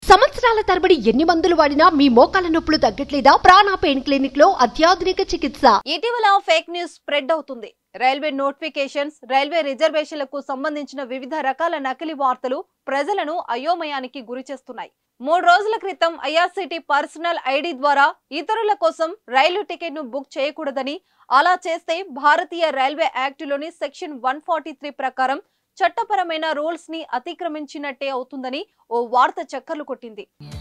సంవత్సరాల తరబడి ఎన్ని మందులు వాడినా మీ మోకాల నొప్పులు తగ్గట్లేదా ప్రాణ పెయిన్ క్లినిక్ లో అత్యాధునిక చికిత్స ఇటీవల ఫేక్ న్యూస్ స్ప్రెడ్ అవుతుంది రైల్వే నోటిఫికేషన్స్ రైల్వే రిజర్వేషన్లకు సంబంధించిన వివిధ రకాల నకిలీ వార్తలు ప్రజలను అయోమయానికి గురి చేస్తున్నాయి మూడు రోజుల క్రితం ఐఆర్సీటీ పర్సనల్ ఐడి ద్వారా ఇతరుల కోసం రైలు టికెట్ ను బుక్ చేయకూడదని అలా చేస్తే భారతీయ రైల్వే యాక్టులోని సెక్షన్ వన్ ఫార్టీ త్రీ ప్రకారం చట్టపరమైన రూల్స్ ని అతిక్రమించినట్టే అవుతుందని ఓ వార్త చక్కర్లు కొట్టింది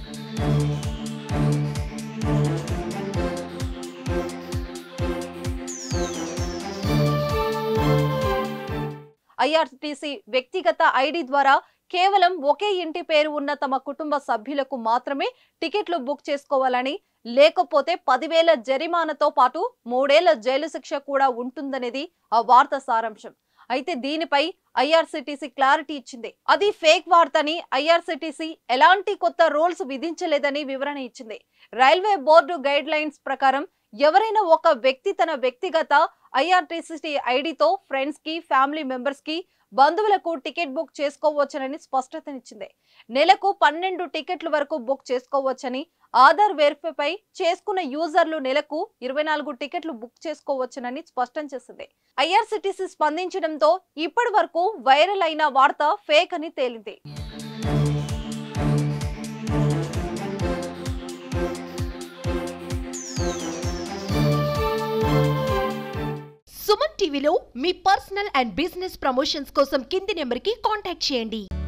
ఐఆర్టీసీ వ్యక్తిగత ఐడి ద్వారా కేవలం ఒకే ఇంటి పేరు ఉన్న తమ కుటుంబ సభ్యులకు మాత్రమే టికెట్లు బుక్ చేసుకోవాలని లేకపోతే పదివేల జరిమానాతో పాటు మూడేళ్ల జైలు శిక్ష కూడా ఉంటుందనేది ఆ వార్త సారాంశం అయితే దీనిపై ఐఆర్సిటిసి క్లారిటీ ఇచ్చింది అది ఫేక్ వార్త అని ఐఆర్సిటిసి ఎలాంటి కొత్త రూల్స్ విధించలేదని వివరణ ఇచ్చింది రైల్వే బోర్డు గైడ్ లైన్స్ ప్రకారం ఎవరైనా ఒక వ్యక్తి తన వ్యక్తిగత ఐఆర్టీసీ ఐడితో ఫ్రెండ్స్ కి ఫ్యామిలీ మెంబర్స్ కి బంధువులకు టికెట్ బుక్ చేసుకోవచ్చనని స్పష్టతనిచ్చింది నెలకు పన్నెండు టికెట్ల వరకు బుక్ చేసుకోవచ్చని ఆధార్ వెరిఫైపై చేసుకున్న యూజర్లు నెలకు ఇరవై నాలుగు టికెట్లు బుక్ చేసుకోవచ్చునని స్పష్టం చేసింది ఐఆర్సిటిసి స్పందించడంతో ఇప్పటి వరకు వైరల్ అయిన వార్త ఫేక్ అని తేలింది సుమన్ టీవీలో మీ పర్సనల్ అండ్ బిజినెస్ ప్రమోషన్స్ కోసం కింది నెంబర్ కి కాంటాక్ట్ చేయండి